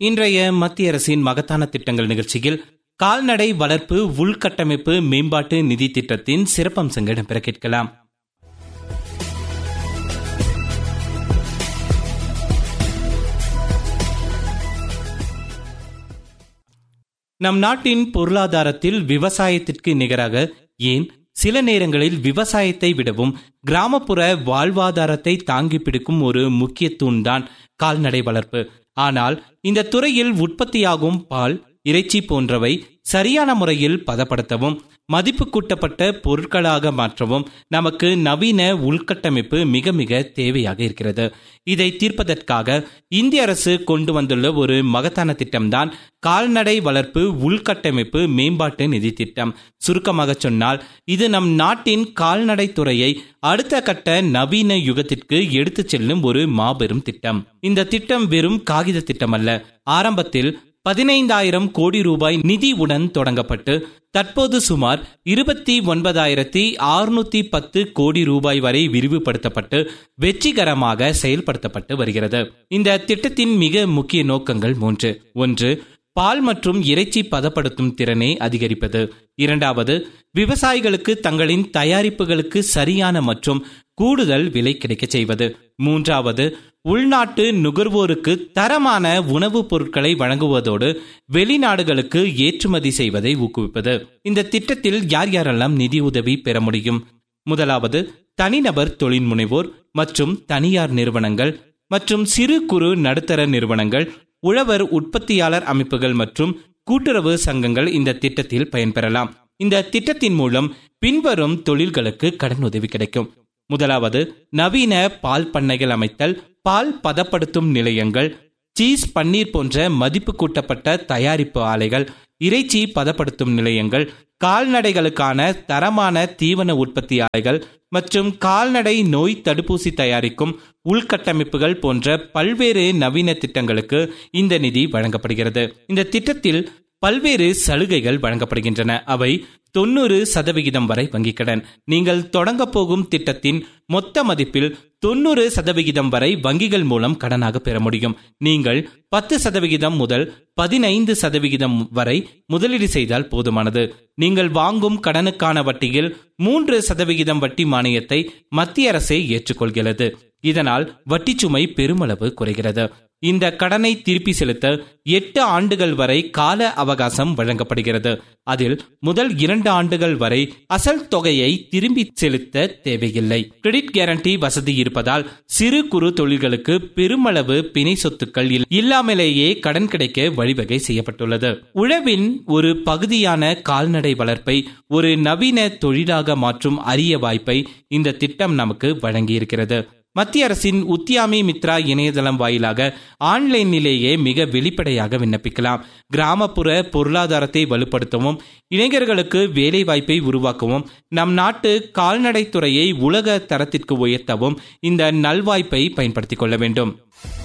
இன்றைய மத்திய அரசின் மகத்தான திட்டங்கள் நிகழ்ச்சியில் கால்நடை வளர்ப்பு உள்கட்டமைப்பு மேம்பாட்டு நிதி திட்டத்தின் சிறப்பம்சங்கள் இடம்பெற கேட்கலாம் நம் நாட்டின் பொருளாதாரத்தில் விவசாயத்திற்கு நிகராக ஏன் சில நேரங்களில் விவசாயத்தை விடவும் கிராமப்புற வாழ்வாதாரத்தை தாங்கி பிடிக்கும் ஒரு முக்கிய தூண்தான் கால்நடை வளர்ப்பு ஆனால் இந்த துறையில் உற்பத்தியாகும் பால் இறைச்சி போன்றவை சரியான முறையில் பதப்படுத்தவும் மதிப்பு கூட்டப்பட்ட பொருட்களாக மாற்றவும் நமக்கு நவீன உள்கட்டமைப்பு மிக மிக தேவையாக இருக்கிறது இதை தீர்ப்பதற்காக இந்திய அரசு கொண்டு வந்துள்ள ஒரு மகத்தான திட்டம்தான் கால்நடை வளர்ப்பு உள்கட்டமைப்பு மேம்பாட்டு நிதி திட்டம் சுருக்கமாக சொன்னால் இது நம் நாட்டின் கால்நடை துறையை அடுத்த கட்ட நவீன யுகத்திற்கு எடுத்துச் செல்லும் ஒரு மாபெரும் திட்டம் இந்த திட்டம் வெறும் காகித திட்டம் அல்ல ஆரம்பத்தில் பதினைந்தாயிரம் கோடி ரூபாய் நிதியுடன் தொடங்கப்பட்டு தற்போது சுமார் இருபத்தி ஒன்பதாயிரத்தி அறுநூத்தி பத்து கோடி ரூபாய் வரை விரிவுபடுத்தப்பட்டு வெற்றிகரமாக செயல்படுத்தப்பட்டு வருகிறது இந்த திட்டத்தின் மிக முக்கிய நோக்கங்கள் மூன்று ஒன்று பால் மற்றும் இறைச்சி பதப்படுத்தும் திறனை அதிகரிப்பது இரண்டாவது விவசாயிகளுக்கு தங்களின் தயாரிப்புகளுக்கு சரியான மற்றும் கூடுதல் விலை கிடைக்கச் செய்வது மூன்றாவது உள்நாட்டு நுகர்வோருக்கு தரமான உணவுப் பொருட்களை வழங்குவதோடு வெளிநாடுகளுக்கு ஏற்றுமதி செய்வதை ஊக்குவிப்பது இந்த திட்டத்தில் யார் யாரெல்லாம் நிதி உதவி பெற முடியும் முதலாவது தனிநபர் தொழில் முனைவோர் மற்றும் தனியார் நிறுவனங்கள் மற்றும் சிறு குறு நடுத்தர நிறுவனங்கள் உழவர் உற்பத்தியாளர் அமைப்புகள் மற்றும் கூட்டுறவு சங்கங்கள் இந்த திட்டத்தில் பயன்பெறலாம் இந்த திட்டத்தின் மூலம் பின்வரும் தொழில்களுக்கு கடன் உதவி கிடைக்கும் முதலாவது நவீன பால் பண்ணைகள் அமைத்தல் பால் பதப்படுத்தும் நிலையங்கள் சீஸ் பன்னீர் போன்ற மதிப்பு கூட்டப்பட்ட தயாரிப்பு ஆலைகள் இறைச்சி பதப்படுத்தும் நிலையங்கள் கால்நடைகளுக்கான தரமான தீவன உற்பத்தி ஆலைகள் மற்றும் கால்நடை நோய் தடுப்பூசி தயாரிக்கும் உள்கட்டமைப்புகள் போன்ற பல்வேறு நவீன திட்டங்களுக்கு இந்த நிதி வழங்கப்படுகிறது இந்த திட்டத்தில் பல்வேறு சலுகைகள் வழங்கப்படுகின்றன அவை தொண்ணூறு சதவிகிதம் வரை வங்கிக் கடன் நீங்கள் தொடங்க போகும் திட்டத்தின் மொத்த மதிப்பில் தொண்ணூறு சதவிகிதம் வரை வங்கிகள் மூலம் கடனாக பெற முடியும் நீங்கள் பத்து சதவிகிதம் முதல் பதினைந்து சதவிகிதம் வரை முதலீடு செய்தால் போதுமானது நீங்கள் வாங்கும் கடனுக்கான வட்டியில் மூன்று சதவிகிதம் வட்டி மானியத்தை மத்திய அரசே ஏற்றுக்கொள்கிறது இதனால் வட்டி சுமை பெருமளவு குறைகிறது இந்த கடனை திருப்பி செலுத்த எட்டு ஆண்டுகள் வரை கால அவகாசம் வழங்கப்படுகிறது அதில் முதல் இரண்டு ஆண்டுகள் வரை அசல் தொகையை திரும்பி செலுத்த தேவையில்லை கிரெடிட் கேரண்டி வசதி இருப்பதால் சிறு குறு தொழில்களுக்கு பெருமளவு பிணை சொத்துக்கள் இல்லாமலேயே கடன் கிடைக்க வழிவகை செய்யப்பட்டுள்ளது உழவின் ஒரு பகுதியான கால்நடை வளர்ப்பை ஒரு நவீன தொழிலாக மாற்றும் அரிய வாய்ப்பை இந்த திட்டம் நமக்கு வழங்கியிருக்கிறது மத்திய அரசின் உத்தியாமி மித்ரா இணையதளம் வாயிலாக ஆன்லைனிலேயே மிக வெளிப்படையாக விண்ணப்பிக்கலாம் கிராமப்புற பொருளாதாரத்தை வலுப்படுத்தவும் இளைஞர்களுக்கு வேலை வாய்ப்பை உருவாக்கவும் நம் நாட்டு கால்நடை துறையை உலக தரத்திற்கு உயர்த்தவும் இந்த நல்வாய்ப்பை பயன்படுத்திக் கொள்ள வேண்டும்